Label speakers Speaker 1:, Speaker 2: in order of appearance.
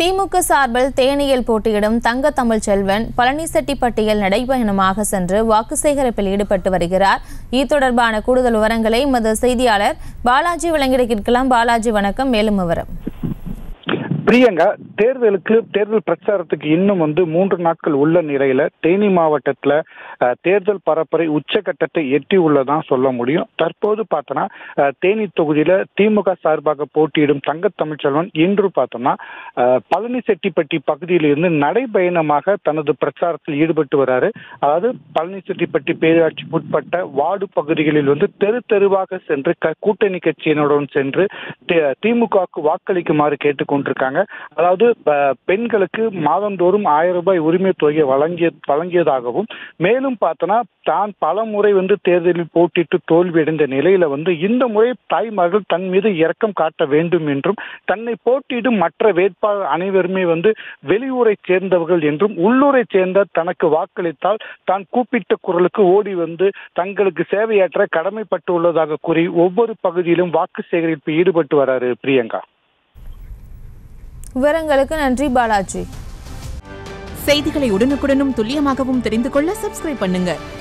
Speaker 1: திமுக சார்பில் தேனியில் போட்டியிடும் தங்க தமிழ் செல்வன் பழனிசெட்டிப்பட்டியில் நடைபயணமாக சென்று வாக்கு சேகரிப்பில் ஈடுபட்டு வருகிறார் இது தொடர்பான கூடுதல் விவரங்களை எமது செய்தியாளர் பாலாஜி வழங்கிட கேட்கலாம் பாலாஜி வணக்கம் மேலும் விவரம்
Speaker 2: பிரியங்கா தேர்தலுக்கு தேர்தல் பிரச்சாரத்துக்கு இன்னும் வந்து மூன்று நாட்கள் உள்ள நிலையில தேனி மாவட்டத்துல அஹ், தேர்தல் பரப்புரை உச்சகட்டத்தை எட்டி உள்ளதான் சொல்ல முடியும் தற்போது பார்த்தோன்னா அஹ், தேனி தொகுதியில திமுக சார்பாக போட்டியிடும் தங்க தமிழ்ச்செல்வன் இன்று பார்த்தோம்னா அஹ், பழனிசெட்டிப்பட்டி பகுதியிலிருந்து நடைபயணமாக தனது பிரச்சாரத்தில் ஈடுபட்டு வராரு அதாவது பழனிசெட்டிப்பட்டி பேரூராட்சி உட்பட்ட வார்டு பகுதிகளில் வந்து தெரு தெருவாக சென்று க- கூட்டணி கட்சியினருடன் சென்று தி- திமுகவுக்கு வாக்களிக்குமாறு கேட்டுக்கொண்டிருக்காங்க அதாவது ப- பெண்களுக்கு மாதந்தோறும் ஆயிரம் ரூபாய் உரிமை தொகையை வழங்கிய வழங்கியதாகவும் மேலும் பார்த்தோன்னா தான் பல முறை வந்து தேர்தலில் போட்டிட்டு தோல்வியடைந்த நிலையில வந்து இந்த முறை தாய்மார்கள் தன் மீது இரக்கம் காட்ட வேண்டும் என்றும் தன்னை போட்டியிடும் மற்ற வேட்பாளர் அனைவருமே வந்து வெளியூரை சேர்ந்தவர்கள் என்றும் உள்ளூரை சேர்ந்த தனக்கு வாக்களித்தால் தான் கூப்பிட்ட குரலுக்கு ஓடி வந்து தங்களுக்கு சேவையாற்ற கடமைப்பட்டு உள்ளதாக கூறி ஒவ்வொரு பகுதியிலும் வாக்கு சேகரிப்பு ஈடுபட்டு வராரு பிரியங்கா
Speaker 1: விவரங்களுக்கு நன்றி பாலாஜி
Speaker 3: செய்திகளை உடனுக்குடனும் துல்லியமாகவும் தெரிந்து கொள்ள சப்ஸ்கிரைப் பண்ணுங்க